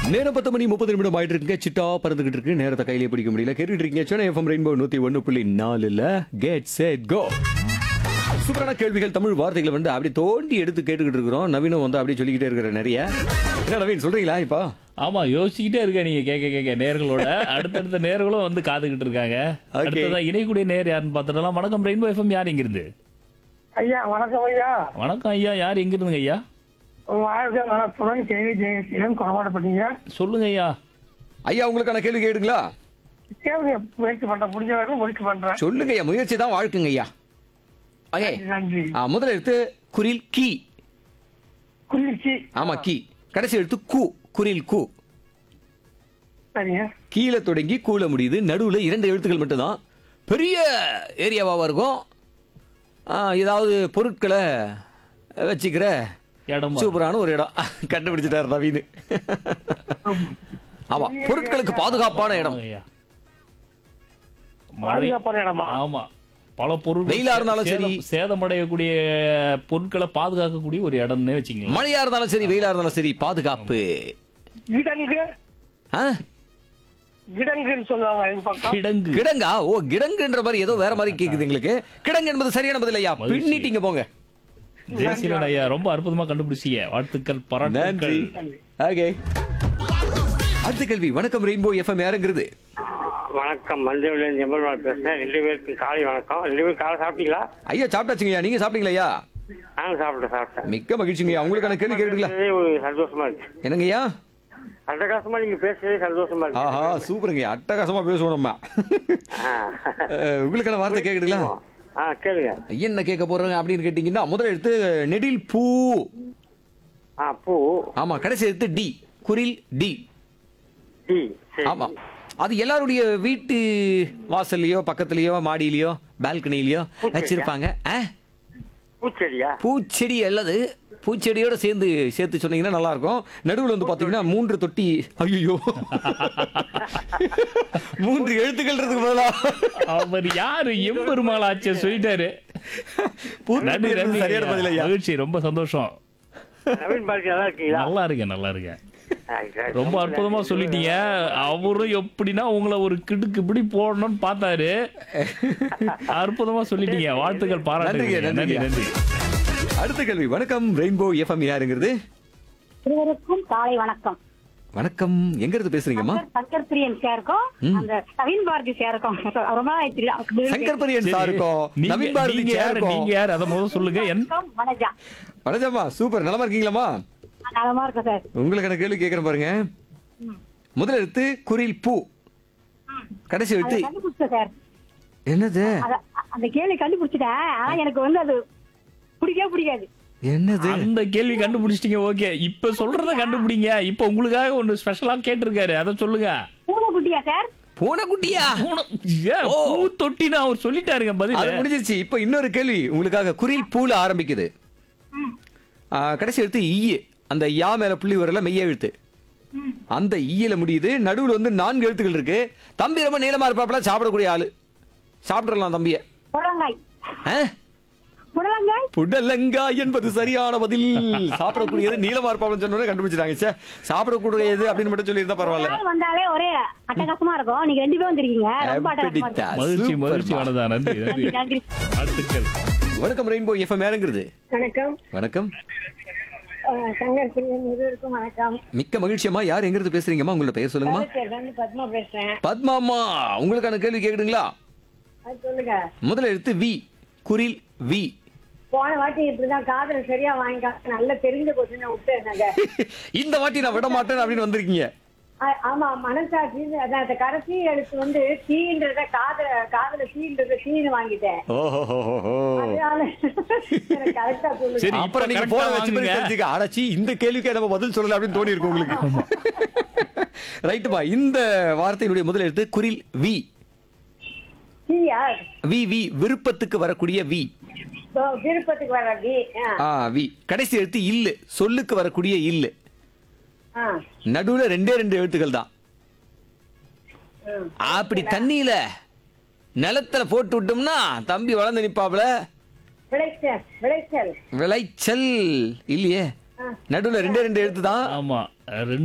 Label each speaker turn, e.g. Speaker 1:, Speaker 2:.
Speaker 1: நேரம் பத்து மணி முப்பது நிமிடம் ஆயிட்டு இருக்குங்க சிட்டா பறந்துகிட்டு இருக்கு நேரத்தை கையிலே பிடிக்க முடியல கேட்டுட்டு இருக்கீங்க சென்னை எஃப்எம் ரெயின்போ நூத்தி ஒன்னு புள்ளி நாலுல கெட் செட் கோ சூப்பரான கேள்விகள் தமிழ் வார்த்தைகளை வந்து அப்படி தோண்டி எடுத்து கேட்டுக்கிட்டு இருக்கிறோம் நவீனம் வந்து அப்படியே சொல்லிக்கிட்டே இருக்கிற நிறைய என்ன நவீன் சொல்றீங்களா இப்போ
Speaker 2: ஆமா யோசிச்சுக்கிட்டே இருக்க நீங்க கேட்க கேட்க நேர்களோட அடுத்தடுத்த நேர்களும் வந்து காத்துக்கிட்டு இருக்காங்க
Speaker 1: Okay.
Speaker 2: அடுத்ததா இணைக்கூடிய நேர் யாருன்னு பார்த்துடலாம் வணக்கம் ரெயின்போ எஃப்எம் யார் இங்கிருந்து
Speaker 3: ஐயா வணக்கம் ஐயா
Speaker 2: வணக்கம் ஐயா யார் எங்கிருந்துங்க ஐயா
Speaker 3: வாழ்க வளத்துடன் கேள்வி ஜெயசீலன் கொண்டாடப்பட்டீங்க
Speaker 2: சொல்லுங்க ஐயா
Speaker 1: ஐயா உங்களுக்கான கேள்வி கேடுங்களா
Speaker 3: கேள்வி முயற்சி பண்றேன் முடிஞ்ச வரைக்கும் முயற்சி பண்றேன்
Speaker 1: சொல்லுங்க ஐயா முயற்சி தான் வாழ்க்குங்க ஐயா ஓகே
Speaker 3: நன்றி
Speaker 1: ஆ, முதல் எழுத்து குரில் கி
Speaker 3: குளிர்ச்சி
Speaker 1: ஆமா கி கடைசி எழுத்து கு குரில் கு
Speaker 3: சரிங்க
Speaker 1: கீழே தொடங்கி கூல முடியுது நடுவுல இரண்டு எழுத்துக்கள் மட்டும்தான் பெரிய ஏரியாவாக இருக்கும் ஆ, ஏதாவது பொருட்களை வச்சுக்கிற
Speaker 2: இடம்
Speaker 1: சூப்பரான ஒரு இடம் கண்டுபிடிச்சிட்டாரு நவீன் ஆமா பொருட்களுக்கு பாதுகாப்பான இடம்
Speaker 2: ஐயா மழை
Speaker 3: பாதுகாப்பான இடமா
Speaker 2: ஆமா பல பொருள்
Speaker 1: வெயிலா இருந்தாலும் சரி.
Speaker 2: சேதமடையக்கூடிய பொருட்களை பாதுகாக்கக்கூடிய ஒரு இடம்னே வச்சுக்கோங்க
Speaker 1: மழையா இருந்தாலும் சரி வெயிலா இருந்தாலும் சரி பாதுகாப்பு
Speaker 3: கிடங்கு
Speaker 1: ஆ?
Speaker 3: கிடங்குன்னு சொல்லுவாங்க எங்க பக்கம்
Speaker 2: கிடங்கு
Speaker 1: கிடங்கா ஓ கிடங்குன்ற மாதிரி ஏதோ வேற மாதிரி கேக்குது எங்களுக்கு கிடங்கு என்பது சரியான பதில் ஐயா
Speaker 2: மகிழ்ச்சி.
Speaker 1: பின்னிட்டீங்க போங்க
Speaker 2: ஜெயசீலன் ஐயா ரொம்ப அற்புதமா கண்டுபிடிச்சீங்க வாழ்த்துக்கள்
Speaker 1: நன்றி
Speaker 2: பாராட்டுக்கள்
Speaker 1: ஓகே அடுத்த கேள்வி வணக்கம் ரெயின்போ எஃப்எம் யாருங்கிறது
Speaker 4: வணக்கம் மஞ்சள் எம்பெருமாள் பேசுறேன் ரெண்டு பேருக்கு காலை வணக்கம் ரெண்டு பேரும் காலை சாப்பிட்டீங்களா
Speaker 1: ஐயா சாப்பிட்டாச்சுங்கய்யா நீங்க சாப்பிட்டீங்களா ஐயா
Speaker 4: நானும் சாப்பிட்டேன் சாப்பிட்டேன்
Speaker 1: மிக்க மகிழ்ச்சிங்கய்யா உங்களுக்கான கேள்வி கேட்டுங்களா
Speaker 4: பேசுறதே ஒரு சந்தோஷமா இருக்கு
Speaker 1: என்னங்கய்யா
Speaker 4: அட்டகாசமா நீங்க பேசுறதே சந்தோஷமா இருக்கு
Speaker 1: ஆஹா சூப்பருங்க அட்டகாசமா பேசுவோம் நம்ம
Speaker 4: ஆ.
Speaker 1: அஹ், உங்களுக்கான வார்த்தை கேக்குதுங்களா
Speaker 4: ஆ கேளுங்க
Speaker 1: என்ன கேட்க போறாங்க அப்படின்னு கேட்டீங்கன்னா முதல் எழுத்து நெடில் பூ
Speaker 4: ஆ பூ
Speaker 1: ஆமா கடைசி எழுத்து டி குரில் டி
Speaker 4: டீ சரி
Speaker 1: ஆமா அது எல்லாருடைய வீட்டு வாசல்லையோ பக்கத்துலயோ மாடியிலயோ பால்கனிலயோ வச்சிருப்பாங்க ஆ?
Speaker 4: பூச்செடியா
Speaker 1: பூச்செடி அல்லது பூச்செடியோட சேர்ந்து சேர்த்து சொன்னீங்கன்னா நல்லா இருக்கும் நடுவுல வந்து பாத்தீங்கன்னா மூன்று தொட்டி ஐயோ மூன்று எழுத்துக்கள் இருக்கு பதிலா
Speaker 2: அவர் யாரு எம்பெருமாள் ஆச்சு சொல்லிட்டாரு
Speaker 1: பூத்து
Speaker 2: நன்றி
Speaker 1: இருக்கிறது
Speaker 2: நன்றி
Speaker 1: சரியான பதில் ஐயா
Speaker 2: மகிழ்ச்சி ரொம்ப சந்தோஷம்
Speaker 4: நவீன் பாரதி நல்லா இருக்கீங்களா
Speaker 2: நல்லா இருக்கேன் நல்லா இருக்கேன்
Speaker 4: ஆ, சரி.
Speaker 2: ரொம்ப அற்புதமா சொல்லிட்டீங்க அவரும் எப்படின்னா உங்களை ஒரு கிடுக்கு இப்படி போடணும்னு பார்த்தாரு அற்புதமா சொல்லிட்டீங்க வாழ்த்துக்கள் பாராட்டுங்க
Speaker 1: நன்றிங்க,
Speaker 2: நன்றி
Speaker 1: நன்றிங்க.
Speaker 2: நன்றி
Speaker 1: அடுத்த கேள்வி வணக்கம் ரெயின்போ எஃப்எம் யாருங்கிறது
Speaker 5: இருவருக்கும் காலை வணக்கம்
Speaker 1: வணக்கம் எங்க இருந்து பேசுறீங்கம்மா
Speaker 5: சங்கர் பிரியன் சாருக்கும் அந்த நவீன் பாரதி சாருக்கும் ரொம்ப நாளாயிடுச்சு.
Speaker 1: சங்கர் பரியன் சாருக்கும்
Speaker 2: நீங்க-
Speaker 1: நவீன் பாரதி
Speaker 2: நீங்க யாரு
Speaker 1: சாருக்கும்
Speaker 2: நீங்க யார் அதை முதல்ல சொல்லுங்க என்
Speaker 5: வணக்கம், வணஜா
Speaker 1: வணக்கம்மா சூப்பர் நலமா இருக்கீங்களாம்மா
Speaker 5: நலமா இருக்கேன் சார்
Speaker 1: உங்களுக்கான கேள்வி கேட்கறேன் பாருங்க முதல் எழுத்து குரில் பூ கடைசி
Speaker 5: அதை
Speaker 1: எழுத்து
Speaker 5: கண்டுபிடிச்சேன் சார்
Speaker 1: என்னது
Speaker 5: அத- அந்த கேள்வி கண்டுபிடிச்சிட்டேன் ஆனா எனக்கு வந்து அது பிடிக்கவே பிடிக்காது
Speaker 1: என்னது
Speaker 2: அந்த கேள்வி கண்டுபிடிச்சிட்டீங்க ஓகே இப்ப சொல்றத கண்டுபிடிங்க இப்ப உங்களுக்காக ஒண்ணு ஸ்பெஷலா கேட்டிருக்காரு அதை சொல்லுங்க
Speaker 5: பூனைக்குட்டியா சார்
Speaker 1: பூனைக்குட்டியா
Speaker 2: பூனை- ஏன்,
Speaker 1: ஓ.
Speaker 2: பூ தொட்டின்னு அவர் சொல்லிட்டாருங்க
Speaker 1: அது
Speaker 2: பதில்
Speaker 1: முடிஞ்சிருச்சு இப்ப இன்னொரு கேள்வி உங்களுக்காக குரில் பூல ஆரம்பிக்குது ஆ, கடைசி எழுத்து ஈய அந்த யா மேல புள்ளி வரல மெய்ய எழுத்து அந்த ஈயில முடியுது நடுவுல வந்து நான்கு எழுத்துக்கள் இருக்கு தம்பி ரொம்ப நீளமா இருப்பாப்ல சாப்பிடக்கூடிய ஆளு சாப்பிடலாம் தம்பிய
Speaker 5: புடலங்காய்
Speaker 1: ஆ?
Speaker 5: புடலங்காய்
Speaker 1: புடலங்கா என்பது சரியான பதில் சாப்பிடக்கூடியது நீளமா இருப்பாப்லன்னு சொன்னோட கண்டுபிடிச்சிட்டாங்க சே சாப்பிடக்கூடியது அப்படின்னு மட்டும் சொல்லியிருந்தா பரவாயில்ல
Speaker 5: நாள் வந்தாலே ஒரே அட்டகாசமா இருக்கும் நீங்க ரெண்டு பேரும் வந்திருக்கீங்க ரொம்ப அட்டகாசமா
Speaker 1: அப்படித்தா.
Speaker 5: இருக்கும்
Speaker 2: மகிழ்ச்சி
Speaker 1: சூப்பர்மா.
Speaker 2: மகிழ்ச்சி வனதா நன்றி நன்றி
Speaker 5: நன்றி
Speaker 2: வாழ்த்துக்கள்
Speaker 1: வணக்கம் ரெயின்போ எஃப்எம் யாருங்கிறது
Speaker 5: வணக்கம்
Speaker 1: வணக்கம்
Speaker 5: சங்கர் பிரியன் இருவருக்கும் வணக்கம்
Speaker 1: மிக்க மகிழ்ச்சியம்மா யார் எங்க இருந்து பேசுறீங்கம்மா உங்களோட பெயர் சொல்லுங்கம்மா
Speaker 5: பத்மா பேசுறேன்
Speaker 1: பத்மாமா உங்களுக்கான கேள்வி கேக்குதுங்களா
Speaker 5: அது சொல்லுங்க
Speaker 1: முதல் எழுத்து வி குரில் வி
Speaker 5: போன வாட்டி இப்படிதான் காதல் சரியா வாங்கிக்க நல்ல தெரிஞ்ச கொஸ்டினை விட்டு நாங்க
Speaker 1: இந்த வாட்டி நான் விட மாட்டேன் அப்படின்னு வந்திருக்கீங்க
Speaker 5: ஆ- ஆமா மனசாட்சி அதான் அந்த கடைசி எழுத்து வந்து தீன்றத காதல காதல தீன்றத தீன்னு வாங்கிட்டேன்
Speaker 1: ஓஹோ
Speaker 5: அதனால எனக்கு கரெக்டா சொல்லுங்க
Speaker 2: சரி இப்ப
Speaker 1: அப்புறம் நீங்க
Speaker 2: correct
Speaker 1: போன
Speaker 2: ஆ
Speaker 1: வச்சு
Speaker 2: வாங்குங்க.
Speaker 1: தெரிஞ்சுக்க அடச்சி இந்த கேள்விக்கே நம்ம பதில் சொல்லல அப்படின்னு தோணி இருக்கும் உங்களுக்கு ரைட்டுமா இந்த வார்த்தையினுடைய முதல் எழுத்து குரில் வி
Speaker 5: தீயா
Speaker 1: வி வி விருப்பத்துக்கு வரக்கூடிய வி
Speaker 5: ஓ, விருப்பத்துக்கு வர வி ஆ,
Speaker 1: ஆ வி கடைசி எழுத்து இல்லு சொல்லுக்கு வரக்கூடிய இல்லு
Speaker 5: ஆ,
Speaker 1: நடுவுல ரெண்டே ரெண்டு எழுத்துக்கள் தான்
Speaker 5: ம்.
Speaker 1: அப்படி தண்ணியில நிலத்துல போட்டு விட்டோம்னா தம்பி வளர்ந்து நிப்பாப்ல
Speaker 5: விளைச்சல் விளைச்சல்
Speaker 1: விளைச்சல் இல்லையே
Speaker 5: ஆ.
Speaker 1: நடுவுல ரெண்டே ரெண்டு எழுத்து தான்
Speaker 2: ஆமா ரெண்டு